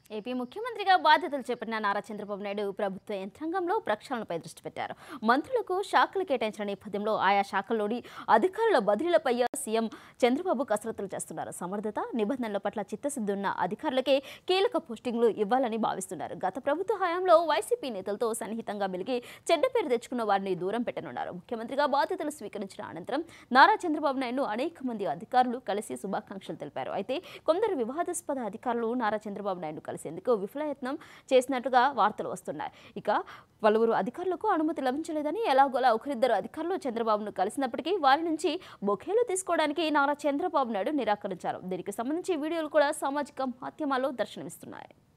AP ముఖ్యమంత్రిగా బాధ్యతలు చేపట్టిన నారా చంద్రబాబు నాయుడు ప్రభుత్వ యంత్రాంగంలో ప్రక్షాళనపై దృష్టి పెట్టారు మంత్రులకు శాఖలు కేటాయించిన నేపథ్యంలో ఆయా శాఖల్లోని అధికారుల బదిలీలపై సీఎం చంద్రబాబు కసరత్తులు చేస్తున్నారు సమర్థత నిబంధనల పట్ల చిత్తశుద్ధి ఉన్న అధికారులకే కీలక పోస్టింగ్లు ఇవ్వాలని భావిస్తున్నారు గత ప్రభుత్వ హయాంలో వైసీపీ నేతలతో సన్నిహితంగా మెలిగి చెడ్డ పేరు తెచ్చుకున్న వారిని దూరం పెట్టనున్నారు ముఖ్యమంత్రిగా బాధ్యతలు స్వీకరించిన అనంతరం నారా చంద్రబాబు నాయుడు అనేక మంది అధికారులు కలిసి శుభాకాంక్షలు తెలిపారు అయితే కొందరు వివాదాస్పద అధికారులు నారా చంద్రబాబు నాయుడు కలిసేందుకు విఫలయత్నం చేసినట్టుగా వార్తలు వస్తున్నాయి ఇక పలువురు అధికారులకు అనుమతి లభించలేదని ఎలాగోలా ఒకరిద్దరు అధికారులు చంద్రబాబును కలిసినప్పటికీ వారి నుంచి బొకేలు తీసుకోవడానికి నారా చంద్రబాబు నాయుడు నిరాకరించారు దీనికి సంబంధించి వీడియోలు కూడా సామాజిక మాధ్యమాల్లో దర్శనమిస్తున్నాయి